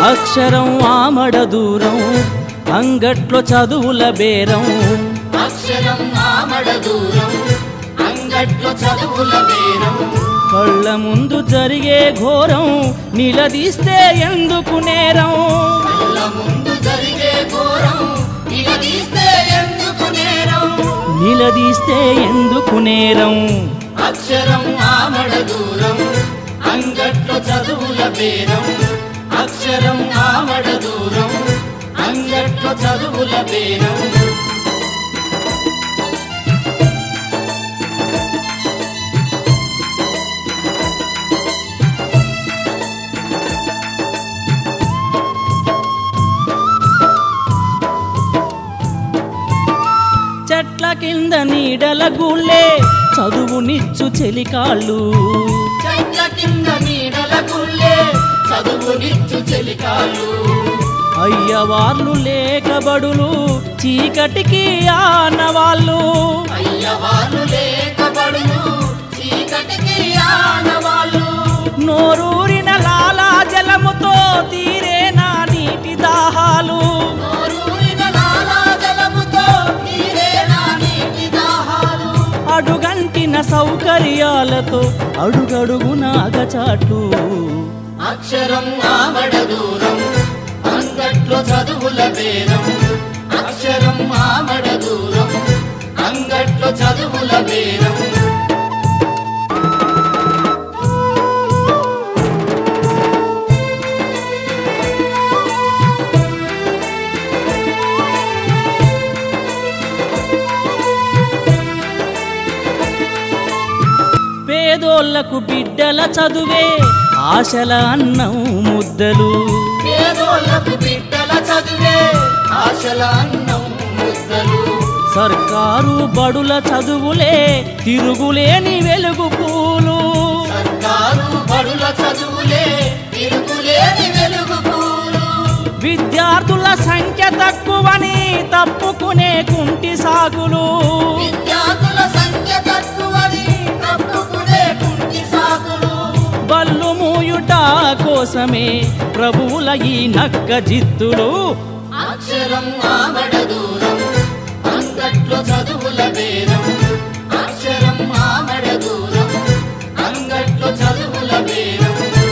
అక్షరం ఆమడ దూరం అంగట్లో చదువుల బేరం అక్షరం ఆమడ దూరం అంగట్లో చదువుల బేరం కళ్ళ ముందు జరిగే ఘోరం నిలదీస్తే ఎందుకు నేరం కళ్ళ ముందు జరిగే ఘోరం నిలదీస్తే ఎందుకు నేరం నిలదీస్తే ఎందుకు నేరం అక్షరం ఆమడ దూరం అంగట్లో చదువుల బేరం అక్షరం ఆమడ దూరం అంగట్లో చదువుల బేరం చెట్ల కింద నీడల గుళ్ళే చదువునిచ్చు చెలికాళ్ళు చెట్ల కింద నీడల గుళ్ళే చదువునిచ్చు చెలికాలు అయ్యవార్లు లేకబడులు చీకటికి ఆనవాళ్ళు అయ్యవాళ్ళు లేకబడును చీకటికి ఆనవాళ్ళు నోరూరిన లాలా జలముతో తీరే నా నీటి దాహాలు నోరూరిన లాలాజలముతో తీరేనా నీటి దాహాలు అడుగంటిన సౌకర్యాలతో అడుగడుగున అగచాట్లు అక్షరం ఆమడ దూరం అంగట్లో చదువుల బేరం అక్షరం ఆమడ దూరం అంగట్లో చదువుల బేరం పేదోళ్లకు బిడ్డల చదువే ఆశల అన్నం ముద్దలు పేదోళ్ళకు బిడ్డల చదువే ఆశల అన్నం ముద్దలు సర్కారు బడుల చదువులే తిరుగులేని వెలుగు పూలు సర్కారు బడుల చదువులే తిరుగులేని వెలుగు పూలు విద్యార్థుల సంఖ్య తక్కువని తప్పుకునే కుంటి సాగులు విద్యార్థుల సంఖ్య తక్కువని తప్పుకునే కుంటి సాకులు బల్లు మూయుట కోసమే ప్రభువుల ఈ నక్క జిత్తులు అక్షరం ఆమడ దూరం అంగట్లో చదువుల బేరం అక్షరం ఆమడ దూరం అంగట్లో చదువుల బేరం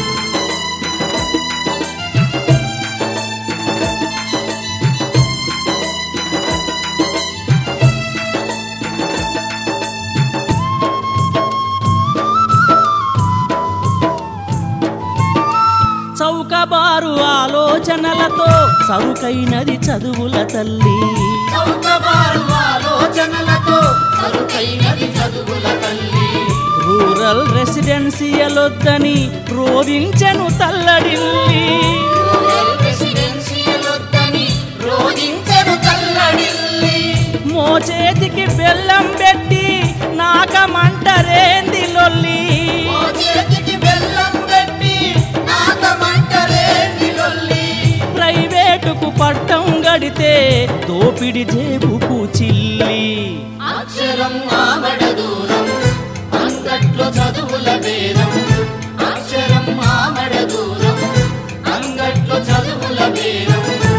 చౌకబారు ఆలోచనలతో సరుకైనది చదువుల తల్లి చౌకబారు ఆలోచనలతో సరుకైనది చదువుల తల్లి రూరల్ రెసిడెన్సియల్ వద్దని రోధించెను తల్లడిల్లి రూరల్ రెసిడెన్షియల్ వద్దని రోధించెను తల్లడిల్లి మోచేతికి బెల్లం పెట్టి నాకమంటరేంది లొల్లి ఓ చేతికి బెల్లం పెట్టి నాకమంటలే నిలొల్లి ప్రైవేటుకు పట్టం గడితే దోపిడి జేబుకు చిల్లి అక్షరం ఆమడ దూరం అంగట్లో చదువుల బేరం అక్షరం ఆమడ దూరం అంగట్లో చదువుల బేరం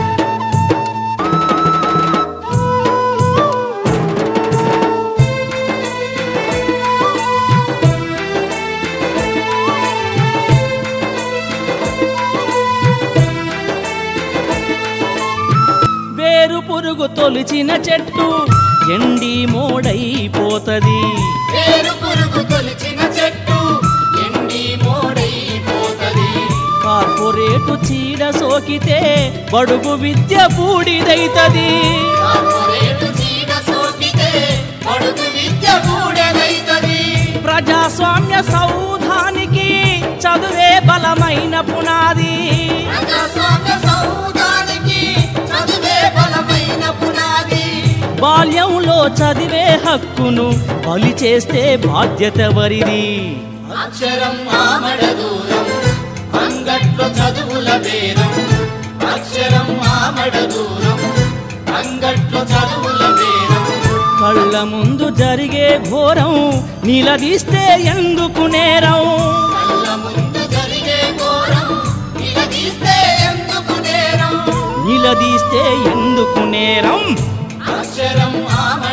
వేరు పురుగు తొలిచిన చెట్టు ఎండి మోడైపోతది పేరు పురుగు తొలిచిన చెట్టు ఎండి మోడైపోతది కార్పొరేటు చీడ సోకితే బడుగు విద్య బూడిదైతది కార్పొరేటు చీడ సోకితే పడుగు విద్య బూడెదైతది ప్రజాస్వామ్య సౌధానికి చదువే బలమైన పునాది ప్రజాస్వామ్య సౌధానికి చదువే బలమైన పునాది బాల్యంలో చదివే హక్కును బలి చేస్తే బాధ్యత వరిది అక్షరం ఆమడ దూరం అంగట్లో చదువుల బేరం అక్షరం ఆమడ దూరం అంగట్లో చదువుల బేరం కళ్ళ ముందు జరిగే ఘోరం నిలదీస్తే ఎందుకు నేరం కళ్ళ ముందు జరిగే ఘోరం నిలదీస్తే ఎందుకు నిలదీస్తే ఎందుకు నేరం అక్షరం ఆమడ